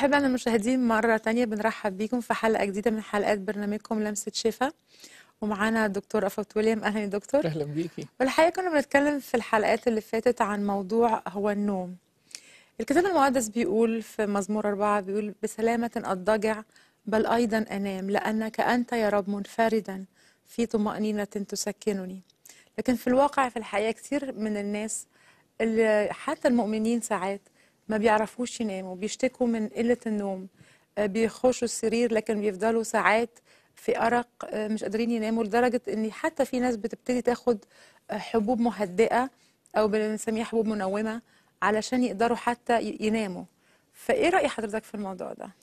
أحبائنا المشاهدين مرة تانية بنرحب بيكم في حلقة جديدة من حلقات برنامجكم لمسة شفا ومعانا الدكتور أفوت ويليام أهلا يا دكتور اهلا بيكي والحقيقة كنا بنتكلم في الحلقات اللي فاتت عن موضوع هو النوم الكتاب المقدس بيقول في مزمور أربعة بيقول بسلامة أضطجع بل أيضا أنام لأنك أنت يا رب منفردا في طمأنينة تسكنني لكن في الواقع في الحقيقة كتير من الناس اللي حتى المؤمنين ساعات ما بيعرفوش يناموا بيشتكوا من قلة النوم آه، بيخشوا السرير لكن بيفضلوا ساعات في أرق آه، مش قادرين يناموا لدرجة إن حتى في ناس بتبتدي تاخد آه، حبوب مهدئة أو بنسميها حبوب منومة علشان يقدروا حتى ي- يناموا فإيه رأي حضرتك في الموضوع ده؟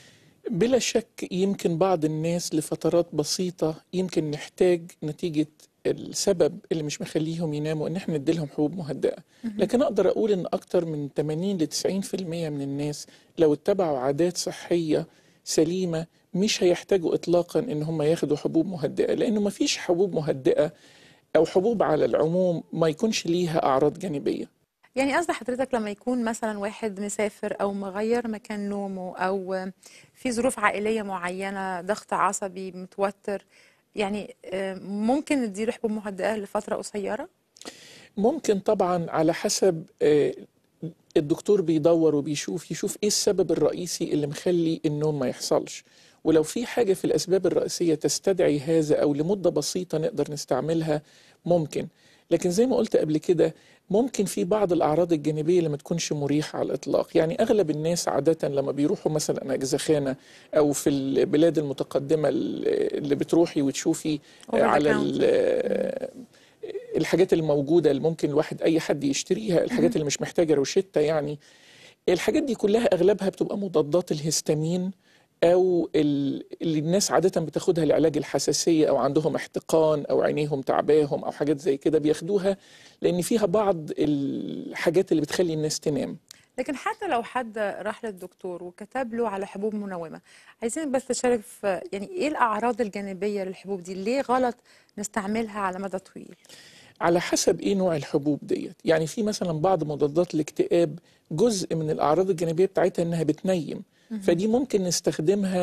بلا شك يمكن بعض الناس لفترات بسيطة يمكن نحتاج نتيجة السبب اللي مش مخليهم يناموا ان احنا نديلهم حبوب مهدئة لكن اقدر اقول ان اكتر من 80 ل 90% من الناس لو اتبعوا عادات صحية سليمة مش هيحتاجوا اطلاقا ان هم ياخدوا حبوب مهدئة لانه مفيش حبوب مهدئة او حبوب على العموم ما يكونش ليها اعراض جانبية يعني قصد حضرتك لما يكون مثلا واحد مسافر او مغير مكان نومه او في ظروف عائليه معينه ضغط عصبي متوتر يعني آه، ممكن نديله حبوب مهدئه لفتره قصيره ممكن طبعا على حسب آه، الدكتور بيدور وبيشوف يشوف ايه السبب الرئيسي اللي مخلي النوم ما يحصلش ولو في حاجة في الأسباب الرئيسية تستدعي هذا أو لمدة بسيطة نقدر نستعملها ممكن لكن زي ما قلت قبل كده ممكن في بعض الأعراض الجانبية اللي ما تكونش مريحة على الإطلاق يعني أغلب الناس عادة لما بيروحوا مثلا أجزخانة أو في البلاد المتقدمة اللي بتروحي وتشوفي Over the على counter. ال- الحاجات الموجودة اللي ممكن الواحد أي حد يشتريها الحاجات اللي مش محتاجة روشتة يعني الحاجات دي كلها أغلبها بتبقى مضادات الهستامين أو ال- اللي الناس عادة بتاخدها لعلاج الحساسية أو عندهم احتقان أو عينيهم تعباهم أو حاجات زي كده بياخدوها لأن فيها بعض الحاجات اللي بتخلي الناس تنام لكن حتى لو حد راح للدكتور وكتب له على حبوب منومه عايزين بس تشارك في يعني ايه الاعراض الجانبيه للحبوب دي ليه غلط نستعملها على مدى طويل على حسب ايه نوع الحبوب ديت يعني في مثلا بعض مضادات الاكتئاب جزء من الاعراض الجانبيه بتاعتها انها بتنيم فدي ممكن نستخدمها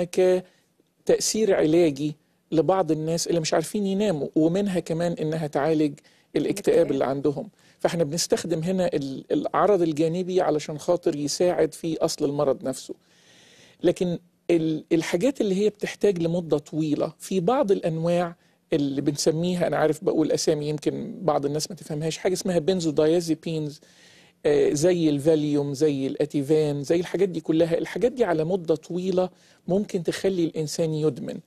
كتاثير علاجي لبعض الناس اللي مش عارفين يناموا ومنها كمان انها تعالج الاكتئاب الاكتئاب. اللي عندهم فاحنا بنستخدم هنا ال- العرض الجانبي علشان خاطر يساعد في اصل المرض نفسه لكن ال- الحاجات اللي هي بتحتاج لمدة طويلة في بعض الأنواع اللي بنسميها أنا عارف بقول أسامي يمكن بعض الناس ما تفهمهاش حاجة اسمها بنزودايازيبينز آه، زي الفاليوم زي الأتيفان زي الحاجات دي كلها الحاجات دي على مدة طويلة ممكن تخلي الإنسان يدمن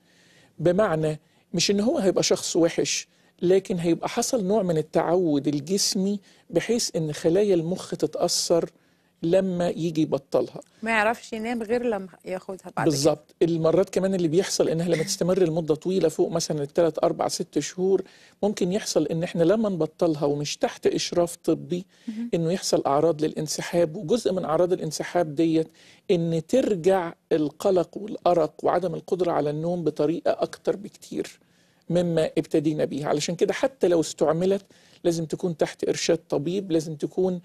بمعنى مش إن هو هيبقى شخص وحش لكن هيبقى حصل نوع من التعود الجسمي بحيث إن خلايا المخ تتأثر لما يجي يبطلها ما يعرفش ينام غير لما ياخدها بعد كده بالظبط المرات كمان اللي بيحصل انها لما تستمر لمده طويله فوق مثلا الثلاث اربع ست شهور ممكن يحصل ان احنا لما نبطلها ومش تحت اشراف طبي انه يحصل اعراض للانسحاب وجزء من اعراض الانسحاب ديت ان ترجع القلق والارق وعدم القدره على النوم بطريقه اكتر بكتير مما ابتدينا بيها علشان كده حتى لو استعملت لازم تكون تحت ارشاد طبيب لازم تكون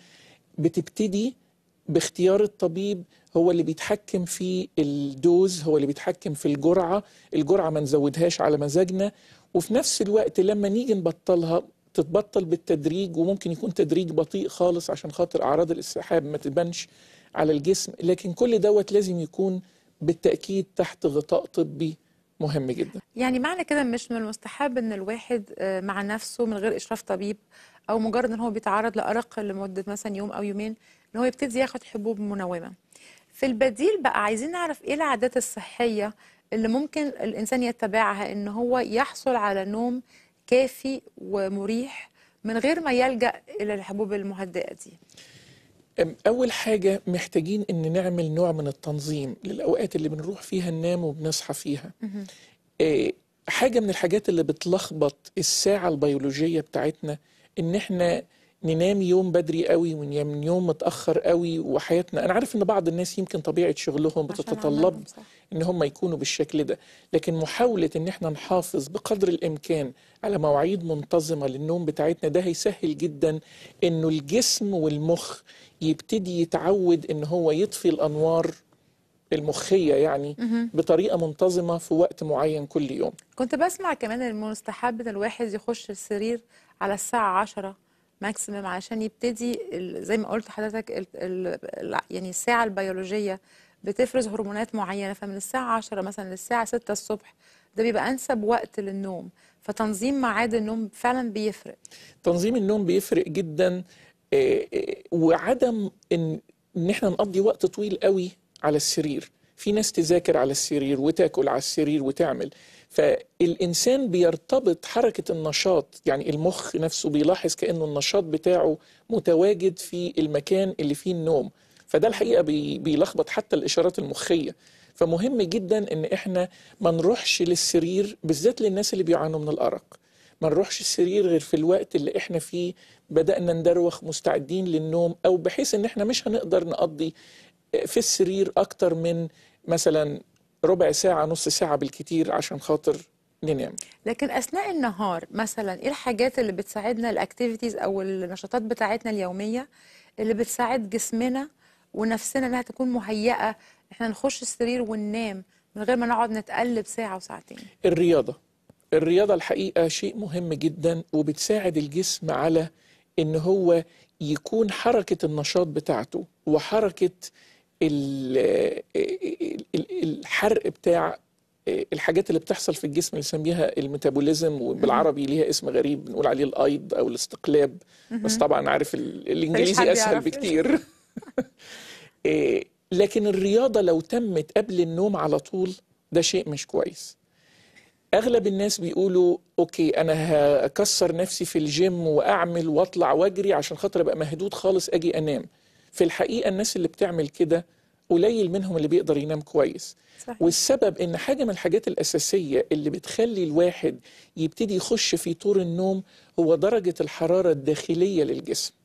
بتبتدي باختيار الطبيب هو اللي بيتحكم في الدوز هو اللي بيتحكم في الجرعة الجرعة ما نزودهاش على مزاجنا وفي نفس الوقت لما نيجي نبطلها تتبطل بالتدريج وممكن يكون تدريج بطيء خالص عشان خاطر أعراض الانسحاب ما تبانش على الجسم لكن كل دوت لازم يكون بالتأكيد تحت غطاء طبي مهم جدا يعني معنى كده مش من المستحب ان الواحد آه، مع نفسه من غير اشراف طبيب او مجرد ان هو بيتعرض لارق لمده مثلا يوم او يومين ان هو يبتدي ياخد حبوب منومه في البديل بقى عايزين نعرف ايه العادات الصحيه اللي ممكن الانسان يتبعها ان هو يحصل على نوم كافي ومريح من غير ما يلجأ الى الحبوب المهدئه دي أم، أول حاجة محتاجين إن نعمل نوع من التنظيم للأوقات اللي بنروح فيها ننام وبنصحى فيها آه، حاجة من الحاجات اللي بتلخبط الساعة البيولوجية بتاعتنا إن إحنا ننام يوم بدري قوي وننام يوم متأخر قوي وحياتنا أنا عارف إن بعض الناس يمكن طبيعة شغلهم عشان بتتطلب عملهم صح. ان هم يكونوا بالشكل ده لكن محاولة ان احنا نحافظ بقدر الامكان على مواعيد منتظمة للنوم بتاعتنا ده هيسهل جدا انه الجسم والمخ يبتدي يتعود ان هو يطفي الانوار المخيه يعني بطريقه منتظمه في وقت معين كل يوم كنت بسمع كمان ان المستحب ان الواحد يخش السرير على الساعة عشرة ماكسيمم عشان يبتدي ال- زي ما قلت حضرتك ال ال ال- يعني الساعة البيولوجية بتفرز هرمونات معينة فمن الساعة عشرة مثلا للساعة ستة الصبح ده بيبقى أنسب وقت للنوم فتنظيم ميعاد النوم فعلا بيفرق تنظيم النوم بيفرق جدا آه، آه، وعدم ان ان احنا نقضي وقت طويل قوي على السرير في ناس تذاكر على السرير وتاكل على السرير وتعمل فالانسان بيرتبط حركه النشاط يعني المخ نفسه بيلاحظ كانه النشاط بتاعه متواجد في المكان اللي فيه النوم فده الحقيقه بي- بيلخبط حتى الاشارات المخيه فمهم جدا ان احنا ما نروحش للسرير بالذات للناس اللي بيعانوا من الارق ما نروحش السرير غير في الوقت اللي احنا فيه بدأنا ندروخ مستعدين للنوم او بحيث ان احنا مش هنقدر نقضي في السرير اكتر من مثلا ربع ساعة نص ساعة بالكتير عشان خاطر ننام لكن أثناء النهار مثلا إيه الحاجات اللي بتساعدنا الأكتيفيتيز أو النشاطات بتاعتنا اليومية اللي بتساعد جسمنا ونفسنا إنها تكون مهيئة إحنا نخش السرير وننام من غير ما نقعد نتقلب ساعة وساعتين الرياضة الرياضة الحقيقة شيء مهم جدا وبتساعد الجسم على ان هو يكون حركة النشاط بتاعته وحركة ال- ال- ال- الحرق بتاع الحاجات اللي بتحصل في الجسم اللي نسميها الميتابوليزم وبالعربي ليها اسم غريب بنقول عليه الايض او الاستقلاب بس طبعا عارف ال- حد الانجليزي اسهل يعرف. بكتير إيه، لكن الرياضة لو تمت قبل النوم على طول ده شيء مش كويس اغلب الناس بيقولوا اوكي انا هكسر نفسي في الجيم واعمل واطلع واجري عشان خاطر ابقى مهدود خالص اجي انام في الحقيقه الناس اللي بتعمل كده قليل منهم اللي بيقدر ينام كويس صحيح. والسبب ان حاجه من الحاجات الاساسيه اللي بتخلي الواحد يبتدي يخش في طور النوم هو درجه الحراره الداخليه للجسم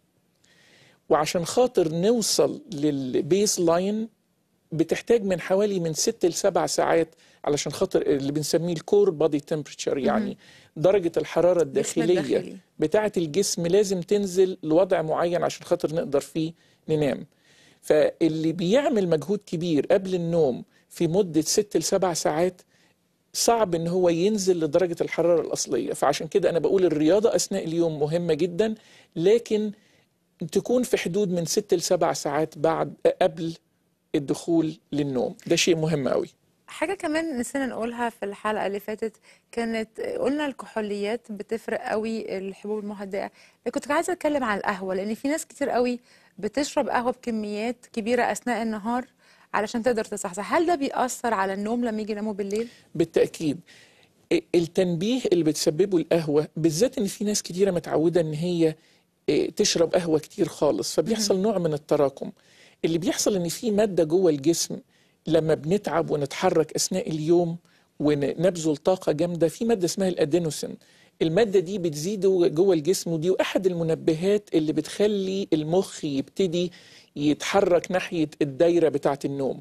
وعشان خاطر نوصل للبيس لاين بتحتاج من حوالي من ست لسبع ساعات علشان خاطر اللي بنسميه الكور بادي تمبرتشر يعني درجة الحرارة الداخلية الداخلي. بتاعة الجسم لازم تنزل لوضع معين عشان خاطر نقدر فيه ننام فاللي بيعمل مجهود كبير قبل النوم في مدة ست لسبع ساعات صعب ان هو ينزل لدرجة الحرارة الأصلية فعشان كده أنا بقول الرياضة أثناء اليوم مهمة جدا لكن تكون في حدود من ست لسبع ساعات بعد قبل الدخول للنوم ده شيء مهم قوي حاجة كمان نسينا نقولها في الحلقة اللي فاتت كانت قلنا الكحوليات بتفرق قوي الحبوب المهدئة لكن كنت عايزة أتكلم عن القهوة لأن في ناس كتير قوي بتشرب قهوة بكميات كبيرة أثناء النهار علشان تقدر تصحصح هل ده بيأثر على النوم لما يجي يناموا بالليل؟ بالتأكيد التنبيه اللي بتسببه القهوة بالذات ان في ناس كتيرة متعودة ان هي إيه، تشرب قهوة كتير خالص فبيحصل نوع من التراكم اللي بيحصل ان في مادة جوه الجسم لما بنتعب ونتحرك اثناء اليوم ونبذل طاقة جامدة في مادة اسمها الادينوسين المادة دي بتزيد جوه الجسم ودي احد المنبهات اللي بتخلي المخ يبتدي يتحرك ناحية الدايرة بتاعة النوم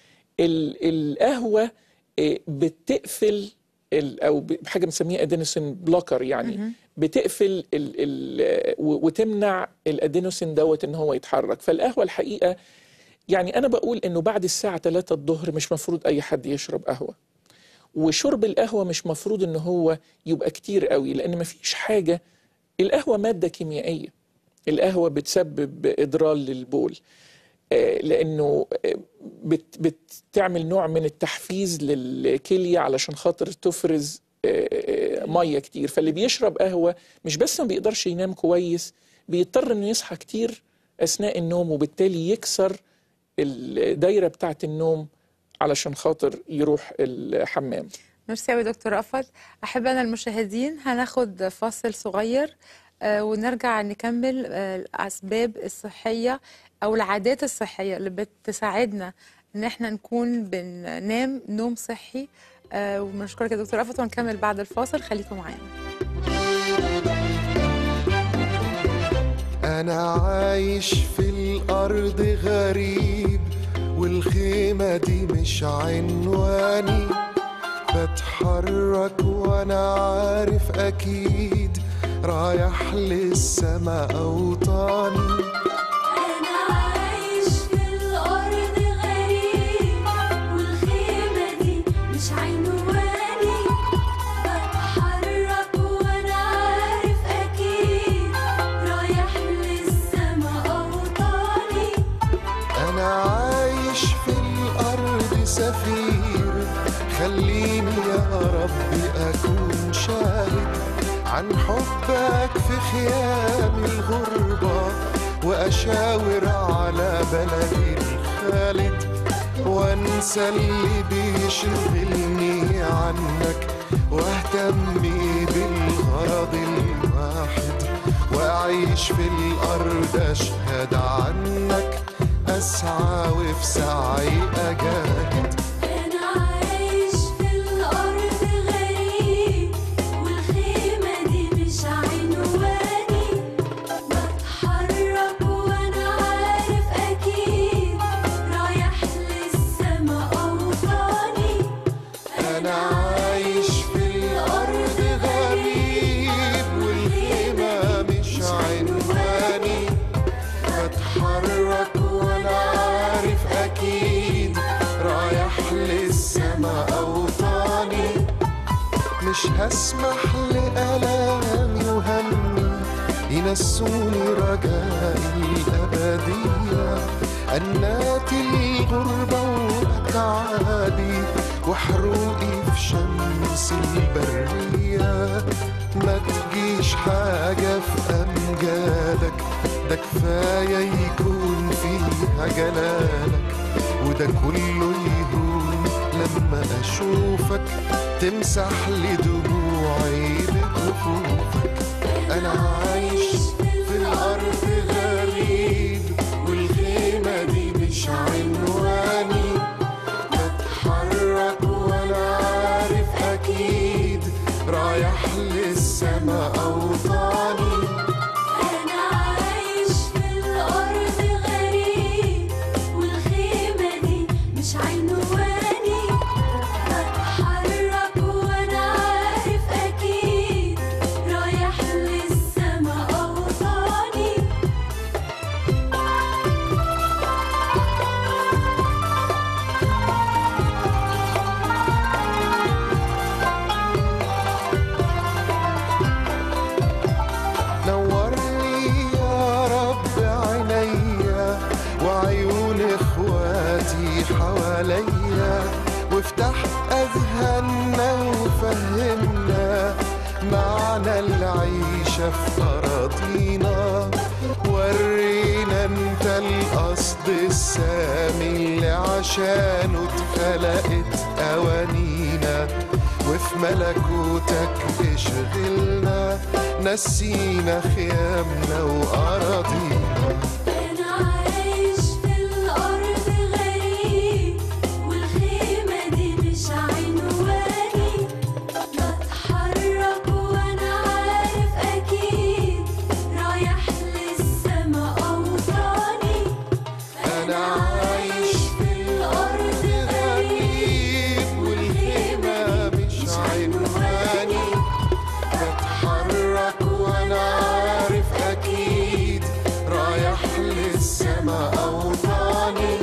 ال- القهوة آه، بتقفل ال- او ب- بحاجه بنسميها ادينوسين بلوكر يعني بتقفل ال ال و- وتمنع الادينوسين دوت ان هو يتحرك فالقهوه الحقيقه يعني انا بقول انه بعد الساعه 3 الظهر مش مفروض اي حد يشرب قهوه وشرب القهوه مش مفروض ان هو يبقى كتير قوي لان مفيش حاجه القهوه ماده كيميائيه القهوه بتسبب ادرال للبول آه، لانه آه، بت بتعمل نوع من التحفيز للكليه علشان خاطر تفرز آه، آه، ميه كتير فاللي بيشرب قهوه مش بس ما بيقدرش ينام كويس بيضطر انه يصحى كتير اثناء النوم وبالتالي يكسر الدايره بتاعه النوم علشان خاطر يروح الحمام ميرسي أوي دكتور رأفت أحبائنا المشاهدين هناخد فاصل صغير آه، ونرجع نكمل آه، الأسباب الصحية أو العادات الصحية اللي بتساعدنا إن احنا نكون بننام نوم صحي آه، وبنشكرك يا دكتور رأفت ونكمل بعد الفاصل خليكم معانا أنا عايش في الأرض غريب والخيمة دي مش عنواني بتحرك وأنا عارف أكيد رايح للسما أوطاني أنا عايش في الأرض غريب خليني يا ربي أكون شاهد عن حبك في خيام الغربة وأشاور على بلدي الخالد وانسى اللي بيشغلني عنك واهتم بالغرض الواحد واعيش في الارض اشهد عنك اسعى وفي سعي اجاهد أنا عايش في الأرض غريب والخيمة دي مش عنواني بتحرك وأنا عارف أكيد رايح للسما أوطاني انا عايش في الارض غريب والخيمه مش عنواني بتحرك وانا عارف اكيد رايح للسما اوطاني مش هسمح لألامي وهمي ينسوني رجائي الأبدية أنات الغربة وأتعابي وحروقي في شمس البرية ما تجيش حاجة في أمجادك ده كفاية يكون فيها جلالك وده كله يهون لما أشوفك تمسح لي دموعي بكفوفك أنا عايش في الأرض غريب والخيمة دي مش عنواني بتحرك وأنا عارف أكيد رايح للسما أوطاني أنا عايش في الأرض غريب والخيمة دي مش عنواني بتحرك وأنا عارف أكيد رايح للسما أوطاني نورني يا رب عينيا وعيون اخواتي حواليا وافتح اذهاننا وفهمنا معنى العيشة في أراضينا ورينا انت القصد السامي اللي عشانه اتخلقت أوانينا وفي ملكوتك اشغلنا نسينا خيامنا وأراضينا أنا عايش في الأرض غريب والخيمة دي مش عنواني بتحرك وأنا عارف أكيد رايح للسما أوطاني أنا عايش في الأرض غريب والخيمة مش عنواني بتحرك وأنا عارف أكيد رايح للسما أوطاني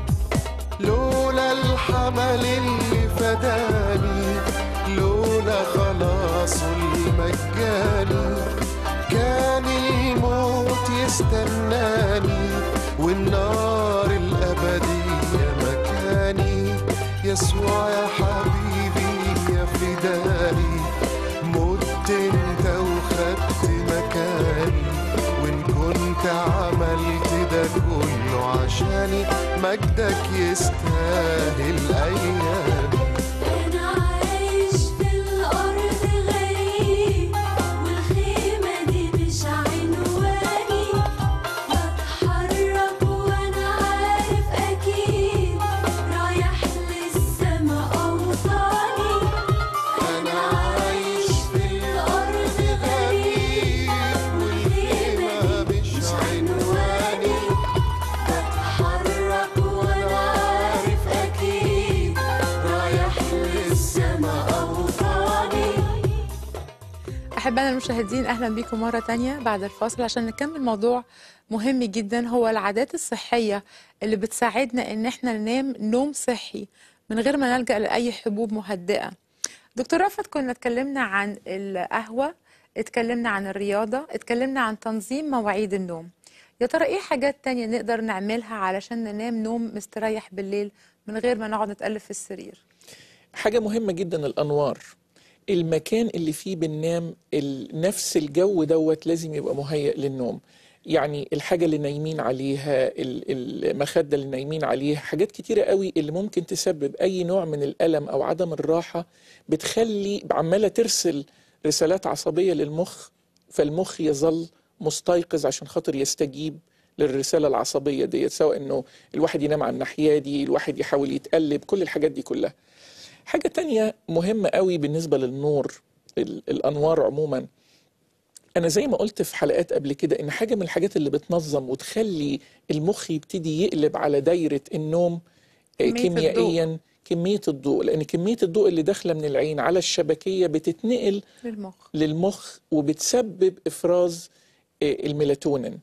لولا الحمل اللي فداني لولا خلاص المجاني كان الموت يستناني والنار الأبدية مكاني يسوع يا حبيبي يا فداني مت انت وخدت مكاني وان كنت عملت ده كله عشاني مجدك يستاهل ايامي أنا عايش في الأرض غريب والخيمة دي مش عنواني بتحرك وأنا عارف أكيد رايح للسما أوطاني انا عايش في الارض غريب والخيمه مش عنواني بتحرك وانا عارف اكيد رايح للسما اوطاني أحبائنا المشاهدين أهلا بكم مرة تانية بعد الفاصل عشان نكمل موضوع مهم جدا هو العادات الصحية اللي بتساعدنا إن احنا ننام نوم صحي من غير ما نلجأ لأي حبوب مهدئة دكتور رفعت كنا اتكلمنا عن القهوة اتكلمنا عن الرياضة اتكلمنا عن تنظيم مواعيد النوم يا ترى ايه حاجات تانية نقدر نعملها علشان ننام نوم مستريح بالليل من غير ما نقعد نتقلب في السرير حاجة مهمة جدا الأنوار المكان اللي فيه بننام ال- نفس الجو دوت لازم يبقى مهيئ للنوم يعني الحاجة اللي نايمين عليها ال- المخدة اللي نايمين عليها حاجات كتيرة قوي اللي ممكن تسبب أي نوع من الألم أو عدم الراحة بتخلي عمالة ترسل رسالات عصبية للمخ فالمخ يظل مستيقظ عشان خاطر يستجيب للرسالة العصبية ديت سواء انه الواحد ينام على الناحية دي الواحد يحاول يتقلب كل الحاجات دي كلها حاجة تانية مهمة قوي بالنسبة للنور ال- الأنوار عموما أنا زي ما قلت في حلقات قبل كده إن حاجة من الحاجات اللي بتنظم وتخلي المخ يبتدي يقلب على دايرة النوم آه، كمية كيميائيا كمية الضوء لأن كمية الضوء اللي داخلة من العين على الشبكية بتتنقل للمخ للمخ وبتسبب افراز آه، الميلاتونين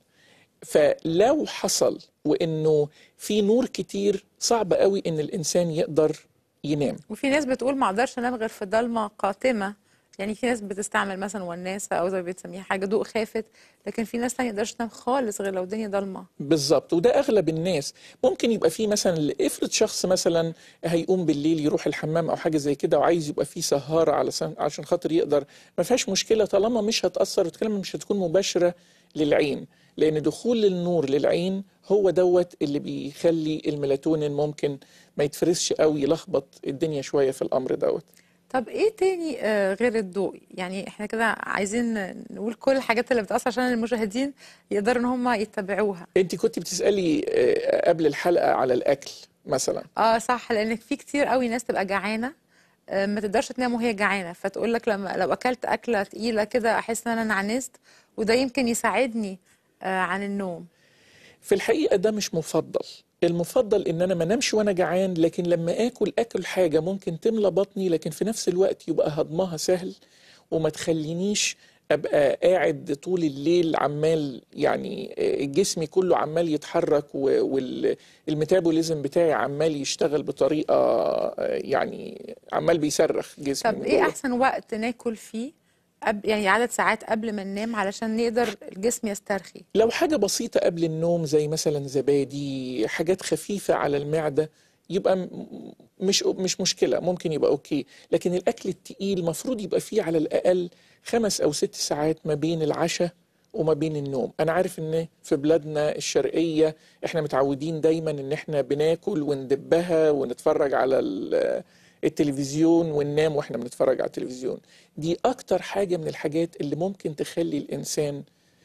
فلو حصل وانه في نور كتير صعب قوي ان الانسان يقدر ينام وفي ناس بتقول ما اقدرش انام غير في ضلمه قاتمه يعني في ناس بتستعمل مثلا وناسه او زي ما بتسميها حاجه ضوء خافت لكن في ناس تانية يقدرش تنام خالص غير لو الدنيا ضلمه بالظبط وده اغلب الناس ممكن يبقى في مثلا افرض شخص مثلا هيقوم بالليل يروح الحمام او حاجه زي كده وعايز يبقى في سهاره على سن... عشان خاطر يقدر ما فيهاش مشكله طالما مش هتاثر وطالما مش هتكون مباشره للعين لان دخول النور للعين هو دوت اللي بيخلي الميلاتونين ممكن ما يتفرزش قوي يلخبط الدنيا شويه في الامر دوت طب ايه تاني آه، غير الضوء يعني احنا كده عايزين نقول كل الحاجات اللي بتأثر عشان المشاهدين يقدروا ان هم يتبعوها انت كنت بتسالي آه، قبل الحلقه على الاكل مثلا اه صح لان في كتير قوي ناس تبقى جعانه آه، ما تقدرش تنام وهي جعانه فتقول لك لما لو اكلت اكله تقيله كده احس ان انا نعنست وده يمكن يساعدني آه، عن النوم في الحقيقة ده مش مفضل المفضل ان انا ما انامش وانا جعان لكن لما اكل اكل حاجة ممكن تملى بطني لكن في نفس الوقت يبقى هضمها سهل وما تخلينيش ابقى قاعد طول الليل عمال يعني آه، جسمي كله عمال يتحرك والميتابوليزم بتاعي عمال يشتغل بطريقة آه، يعني عمال بيصرخ جسمي طب من ايه جوه. احسن وقت ناكل فيه قبل يعني عدد ساعات قبل ما ننام علشان نقدر الجسم يسترخي لو حاجة بسيطة قبل النوم زي مثلا زبادي حاجات خفيفة على المعدة يبقى م- مش مش مشكلة ممكن يبقى أوكي لكن الأكل التقيل مفروض يبقى فيه على الأقل خمس أو ست ساعات ما بين العشاء وما بين النوم أنا عارف إن في بلادنا الشرقية إحنا متعودين دايما إن إحنا بناكل وندبها ونتفرج على ال- التلفزيون وننام وإحنا بنتفرج على التلفزيون دي أكتر حاجة من الحاجات اللي ممكن تخلي الإنسان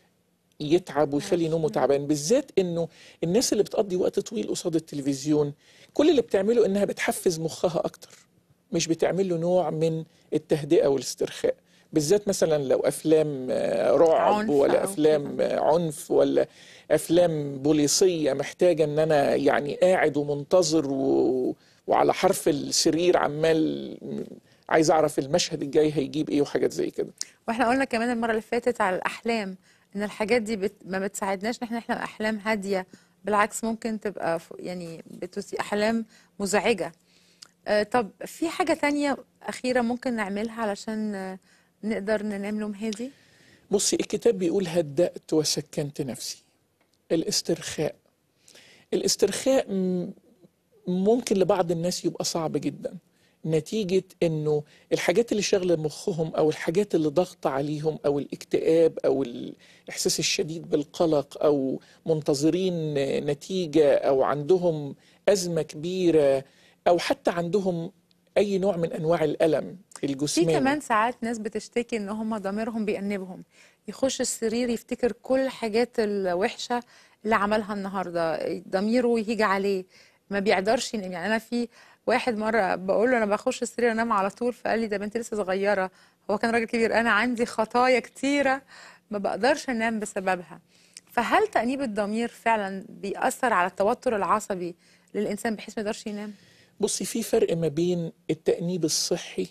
يتعب ويخلي نومه تعبان بالذات انه الناس اللي بتقضي وقت طويل قصاد التلفزيون كل اللي بتعمله انها بتحفز مخها اكتر مش بتعمل له نوع من التهدئه والاسترخاء بالذات مثلا لو افلام آه، رعب عنف ولا أو افلام آه، عنف ولا افلام بوليسيه محتاجه ان انا يعني قاعد ومنتظر و... وعلى حرف السرير عمال م- عايز اعرف المشهد الجاي هيجيب ايه وحاجات زي كده واحنا قلنا كمان المره اللي فاتت على الاحلام ان الحاجات دي بت... ما بتساعدناش ان احنا نحلم احلام هاديه بالعكس ممكن تبقى ف... يعني بتسي احلام مزعجه آه طب في حاجه تانية اخيره ممكن نعملها علشان آه، نقدر ننام نوم هادي بصي الكتاب بيقول هدأت وسكنت نفسي الاسترخاء الاسترخاء م- ممكن لبعض الناس يبقى صعب جدا نتيجة انه الحاجات اللي شغلة مخهم او الحاجات اللي ضغط عليهم او الاكتئاب او الاحساس الشديد بالقلق او منتظرين نتيجة او عندهم ازمة كبيرة او حتى عندهم اي نوع من انواع الالم في الجسماني كمان ساعات ناس بتشتكي ان هم ضميرهم بيأنبهم يخش السرير يفتكر كل الحاجات الوحشة اللي عملها النهاردة ضميره يهيج عليه ما بيقدرش ينام يعني انا في واحد مرة بقول له انا بخش السرير انام على طول فقال لي ده بنت لسه صغيرة هو كان راجل كبير انا عندي خطايا كتيرة ما بقدرش انام بسببها فهل تأنيب الضمير فعلا بيأثر على التوتر العصبي للإنسان بحيث ما يقدرش ينام؟ بصي في فرق ما بين التأنيب الصحي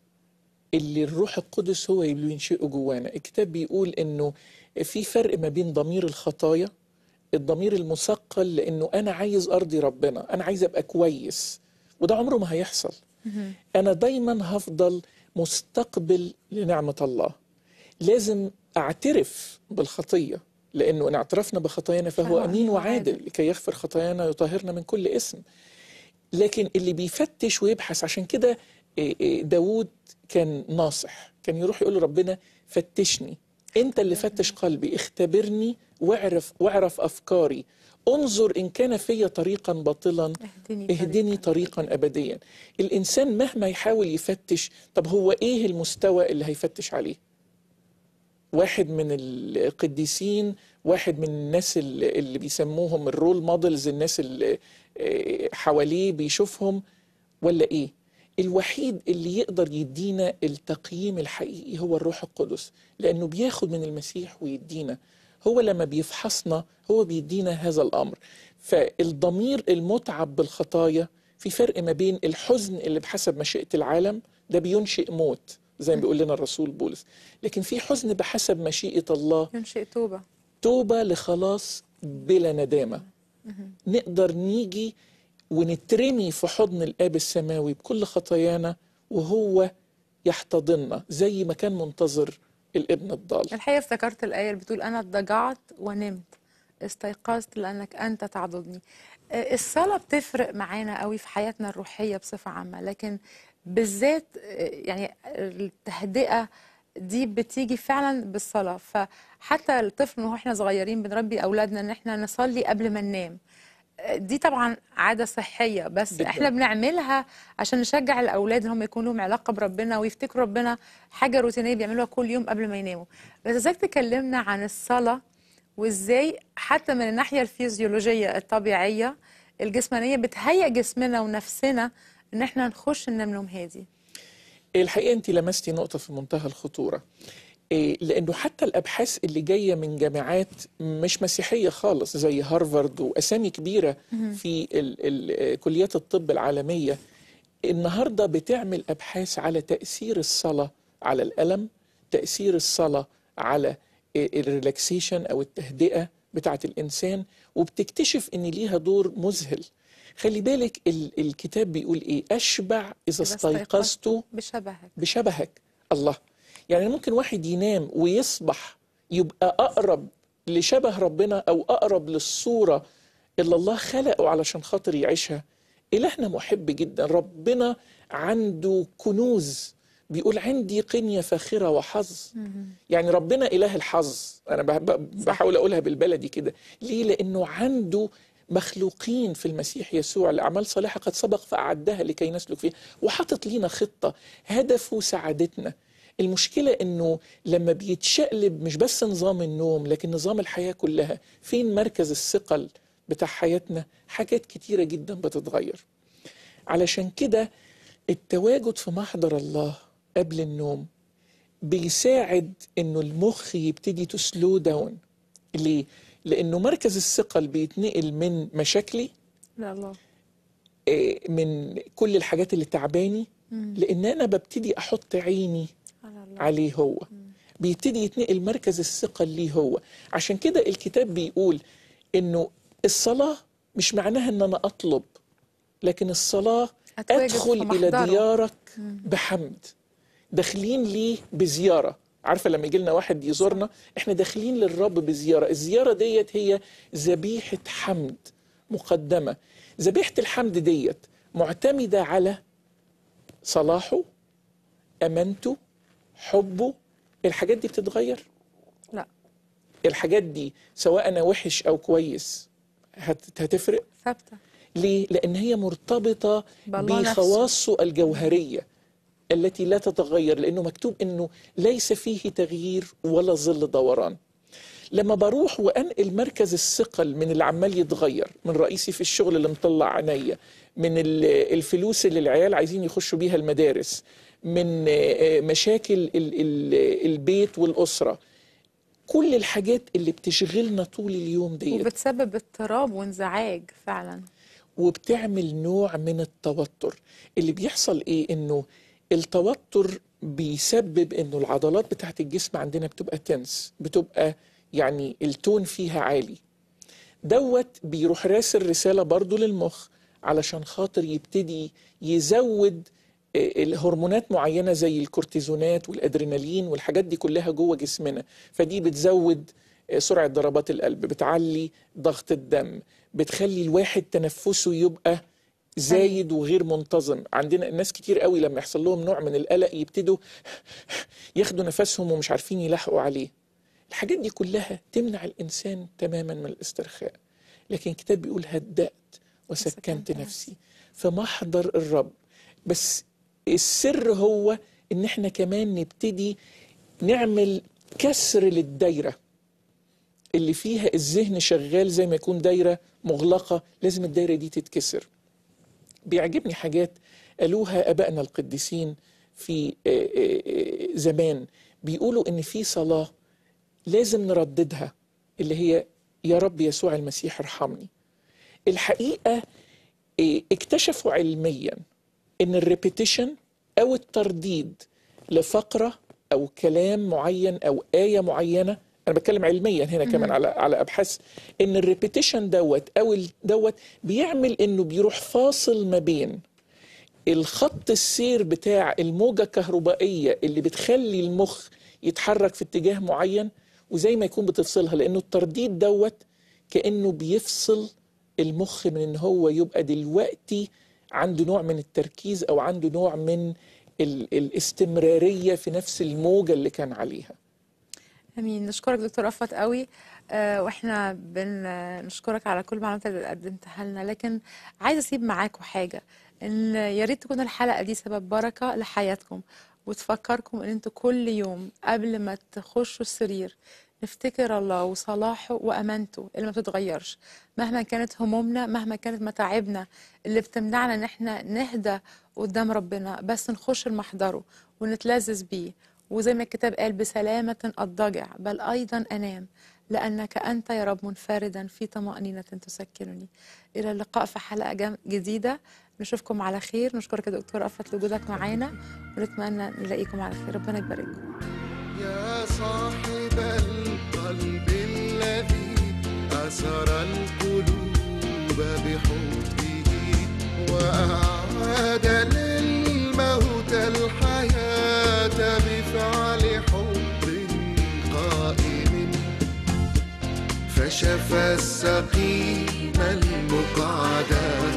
اللي الروح القدس هو اللي بينشئه جوانا الكتاب بيقول انه في فرق ما بين ضمير الخطايا الضمير المثقل لانه انا عايز ارضي ربنا انا عايز ابقى كويس وده عمره ما هيحصل انا دايما هفضل مستقبل لنعمة الله لازم اعترف بالخطية لانه ان اعترفنا بخطايانا فهو فهو امين أمين وعادل وعادل. لكي يغفر خطايانا ويطهرنا من كل اسم لكن اللي بيفتش ويبحث عشان كده إيه إيه داود كان ناصح كان يروح يقول لربنا فتشني انت اللي فتش قلبي اختبرني واعرف واعرف افكاري انظر ان كان في طريقا باطلا اهدني اهدني طريقا ابديا الانسان مهما يحاول يفتش طب هو ايه المستوى اللي هيفتش عليه واحد من القديسين واحد من الناس اللي اللي بيسموهم الرول مودلز الناس اللي آه، حواليه بيشوفهم ولا ايه الوحيد اللي يقدر يدينا التقييم الحقيقي هو الروح القدس لانه بياخد من المسيح ويدينا هو لما بيفحصنا هو بيدينا هذا الامر فالضمير المتعب بالخطايا في فرق ما بين الحزن اللي بحسب مشيئة العالم ده بينشئ موت زي ما بيقول لنا الرسول بولس لكن في حزن بحسب مشيئة الله ينشئ توبة توبة لخلاص بلا ندامة نقدر نيجي ونترمي في حضن الآب السماوي بكل خطايانا وهو يحتضننا زي ما كان منتظر الابن الضال الحقيقة افتكرت الآية اللي بتقول أنا اضطجعت ونمت استيقظت لأنك أنت تعضدني آه، الصلاة بتفرق معانا قوي في حياتنا الروحية بصفة عامة لكن بالذات آه، يعني التهدئة دي بتيجي فعلا بالصلاة فحتى الطفل واحنا صغيرين بنربي أولادنا إن احنا نصلي قبل ما ننام آه، دي طبعا عادة صحية بس جداً. احنا بنعملها عشان نشجع الأولاد إن هم يكون لهم علاقة بربنا ويفتكروا ربنا حاجة روتينية بيعملوها كل يوم قبل ما يناموا بس ازاي تكلمنا عن الصلاة وازاي حتى من الناحية الفيزيولوجية الطبيعية الجسمانية بتهيئ جسمنا ونفسنا ان احنا نخش ننام نوم هادي الحقيقة أنت لمستي نقطة في منتهى الخطورة إيه، لأنه حتى الأبحاث اللي جاية من جامعات مش مسيحية خالص زي هارفارد وأسامي كبيرة في ال ال كليات الطب العالمية النهاردة بتعمل أبحاث على تأثير الصلاة على الألم تأثير الصلاة على الريلاكسيشن أو التهدئة بتاعة الإنسان وبتكتشف إن ليها دور مذهل خلي بالك ال الكتاب بيقول إيه أشبع إذا استيقظت بشبهك بشبهك الله يعني ممكن واحد ينام ويصبح يبقى أقرب لشبه ربنا أو أقرب للصورة اللي الله خلقه علشان خاطر يعيشها إلهنا محب جدا ربنا عنده كنوز بيقول عندي قنية فاخرة وحظ يعني ربنا إله الحظ أنا بح- ب- بحاول أقولها بالبلدي كده ليه لأنه عنده مخلوقين في المسيح يسوع لأعمال صالحة قد سبق فأعدها لكي نسلك فيها وحاطط لينا خطة هدفه سعادتنا المشكلة إنه لما بيتشقلب مش بس نظام النوم لكن نظام الحياة كلها فين مركز الثقل بتاع حياتنا حاجات كتيرة جدا بتتغير علشان كده التواجد في محضر الله قبل النوم بيساعد انه المخ يبتدي تسلو داون ليه؟ لانه مركز الثقل بيتنقل من مشاكلي لا الله آه، من كل الحاجات اللي تعباني لان انا ببتدي احط عيني على الله عليه هو بيبتدي يتنقل مركز الثقل ليه هو عشان كده الكتاب بيقول انه الصلاة مش معناها ان انا اطلب لكن الصلاة أتواجد في ادخل الى محضره. ديارك بحمد داخلين ليه بزيارة عارفة لما يجي لنا واحد يزورنا احنا داخلين للرب بزيارة الزيارة ديت هي ذبيحة حمد مقدمة ذبيحة الحمد ديت معتمدة على صلاحه امانته حبه الحاجات دي بتتغير لا الحاجات دي سواء انا وحش او كويس هت- هتفرق ثابتة ليه لان هي مرتبطه بالله نفسه. بخواصه الجوهريه التي لا تتغير لانه مكتوب انه ليس فيه تغيير ولا ظل دوران لما بروح وانقل مركز الثقل من اللي عمال يتغير من رئيسي في الشغل اللي مطلع عينيا من ال- الفلوس اللي العيال عايزين يخشوا بيها المدارس من آه، مشاكل ال- ال- البيت والاسره كل الحاجات اللي بتشغلنا طول اليوم ديت وبتسبب اضطراب وانزعاج فعلا وبتعمل نوع من التوتر اللي بيحصل ايه انه التوتر بيسبب انه العضلات بتاعت الجسم عندنا بتبقى تنس بتبقى يعني التون فيها عالي دوت بيروح راسل رسالة برضو للمخ علشان خاطر يبتدي يزود آه، الهرمونات معينة زي الكورتيزونات والأدرينالين والحاجات دي كلها جوه جسمنا فدي بتزود آه، سرعة ضربات القلب بتعلي ضغط الدم بتخلي الواحد تنفسه يبقى زايد وغير منتظم عندنا ناس كتير قوي لما يحصل لهم نوع من القلق يبتدوا ياخدوا نفسهم ومش عارفين يلاحقوا عليه الحاجات دي كلها تمنع الإنسان تماما من الاسترخاء لكن الكتاب بيقول هدأت وسكنت وسكنت نفسي فمحضر الرب بس السر هو ان احنا كمان نبتدي نعمل كسر للدايره اللي فيها الذهن شغال زي ما يكون دايره مغلقه لازم الدايره دي تتكسر بيعجبني حاجات قالوها ابائنا القديسين في آه، آه، آه، زمان بيقولوا ان في صلاه لازم نرددها اللي هي يا رب يسوع المسيح ارحمني الحقيقه إيه، اكتشفوا علميا ان الريبيتيشن او الترديد لفقره او كلام معين او ايه معينه انا بتكلم علميا هنا كمان على على ابحاث ان الريبيتيشن دوت او ال- دوت بيعمل انه بيروح فاصل ما بين الخط السير بتاع الموجة الكهربائية اللي بتخلي المخ يتحرك في اتجاه معين وزي ما يكون بتفصلها لأنه الترديد دوت كأنه بيفصل المخ من ان هو يبقى دلوقتي عنده نوع من التركيز او عنده نوع من ال- الاستمرارية في نفس الموجة اللي كان عليها امين نشكرك دكتور رفعت قوي آه واحنا بنشكرك على كل المعلومات اللي قدمتها لنا لكن عايزه اسيب معاكم حاجه ان يا ريت تكون الحلقه دي سبب بركه لحياتكم وتفكركم ان انتوا كل يوم قبل ما تخشوا السرير نفتكر الله وصلاحه وامانته اللي ما بتتغيرش مهما كانت همومنا مهما كانت متاعبنا اللي بتمنعنا ان احنا نهدى قدام ربنا بس نخش لمحضره ونتلذذ بيه وزي ما الكتاب قال بسلامة أضطجع بل أيضا أنام لأنك أنت يا رب منفردا في طمأنينة تسكنني إلى اللقاء في حلقة جم- جديدة نشوفكم على خير نشكرك يا دكتور أفت لوجودك معانا ونتمنى نلاقيكم على خير ربنا يبارككم يا صاحب القلب الذي أسر القلوب بحبه وأعاد للموت الحياة بفعل حب قائم فشفى السقيم المقعد